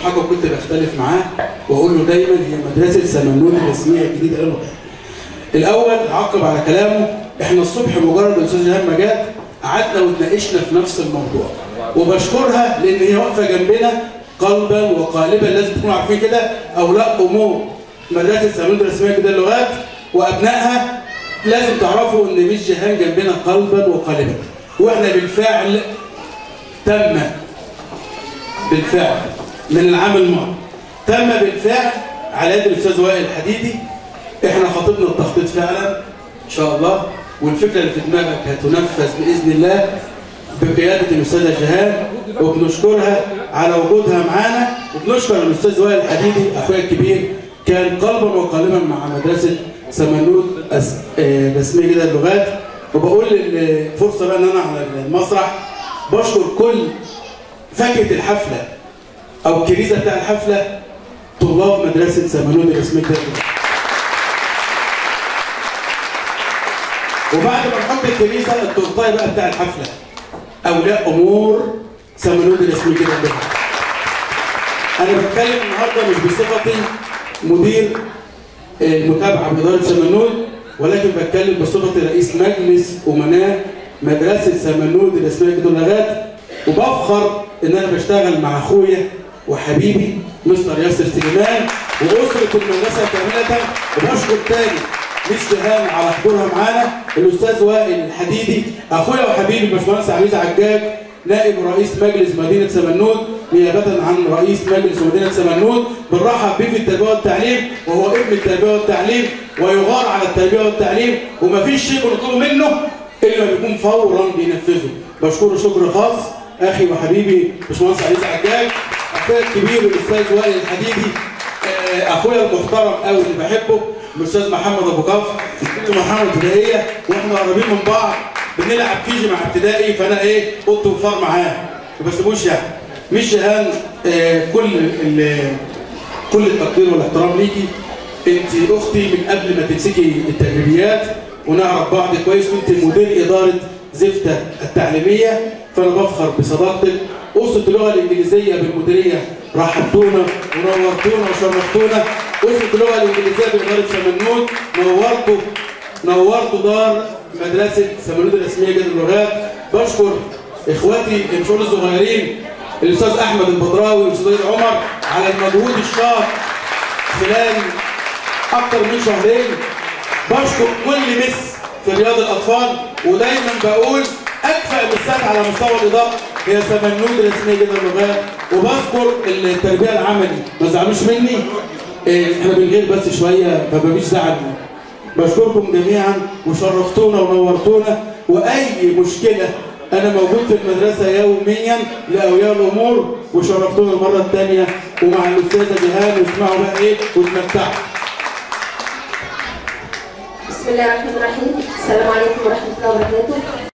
حاجه كنت بختلف معاه واقول له دايما هي مدرسه سمنود الرسميه الجديده للغات الاول عقب على كلامه احنا الصبح مجرد الاستاذ جهان ما جات قعدنا واتناقشنا في نفس الموضوع وبشكرها لان هي واقفه جنبنا قلبا وقالبا لازم تكونوا عارفين كده اولياء امور مدرسه سمنود الرسميه الجديده للغات وابنائها لازم تعرفوا ان مش جهان جنبنا قلبا وقالبا واحنا بالفعل تم بالفعل من العام الماضي تم بالفعل على يد الاستاذ وائل الحديدي احنا خاطبنا التخطيط فعلا ان شاء الله والفكره اللي في دماغك هتنفذ باذن الله بقياده الاستاذه جهان وبنشكرها على وجودها معانا وبنشكر الاستاذ وائل الحديدي اخويا الكبير كان قلبا وقالبا مع مدرسه سمنود أس- آه، رسميه جدا اللغات وبقول الفرصه بقى ان انا على المسرح بشكر كل فاكهه الحفله او الكريزه بتاع الحفله طلاب مدرسه سمنود الرسميه جدا اللغات وبعد ما نحط الكنيسه التورتايه بقى بتاع الحفله اولياء امور سمنود الاسمي كده كده انا بتكلم النهارده مش بصفتي مدير المتابعه باداره سمنود ولكن بتكلم بصفتي رئيس مجلس امناء مدرسه سمنود الاسميه كده لغات وبفخر ان انا بشتغل مع اخويا وحبيبي مستر ياسر سليمان واسره المدرسه كامله وبشكر تاني مش جهان على حضورها معانا الاستاذ وائل الحديدي اخويا وحبيبي الباشمهندس عزيز عجاج نائب رئيس مجلس مدينه سمنود نيابه عن رئيس مجلس مدينه سمنود بنرحب بيه في التربيه والتعليم وهو ابن التربيه والتعليم ويغار على التربيه والتعليم ومفيش شيء بنطلبه منه الا بيكون فورا بينفذه بشكره شكر خاص اخي وحبيبي باشمهندس عزيز عجاج اخويا الكبير الاستاذ وائل الحديدي آه، اخويا المحترم قوي اللي بحبه الاستاذ محمد ابو كفر الاستاذ محمد ابتدائيه واحنا قريبين من بعض بنلعب كيجي مع ابتدائي فانا ايه قط وفار معاه ما بسيبوش يعني مش جهان آه، كل ال- كل التقدير والاحترام ليكي انت اختي من قبل ما تمسكي التدريبيات ونعرف بعض كويس وانت مدير اداره زفته التعليميه فانا بفخر بصداقتك اسره اللغه الانجليزيه بالمديريه رحبتونا ونورتونا وشرفتونا اسره اللغه الانجليزيه باداره سمنود نورتوا نورتوا دار مدرسه سمنود الرسميه جد اللغات بشكر اخواتي المشهور الصغيرين الاستاذ احمد البدراوي والاستاذ وليد عمر على المجهود الشاق خلال اكتر من شهرين بشكر كل مس في رياض الاطفال ودايما بقول اكفأ مسات على مستوى الاداره هي سمنود الرسميه جدا اللغات وبذكر التربيه العملي ما تزعلوش مني إيه، احنا بنغير بس شويه فمفيش زعل بشكركم جميعا وشرفتونا ونورتونا واي مشكله انا موجود في المدرسه يوميا لاولياء الامور وشرفتونا المره الثانيه ومع الاستاذه جهان واسمعوا بقى ايه وتمتعوا بسم الله الرحمن الرحيم السلام عليكم ورحمة الله وبركاته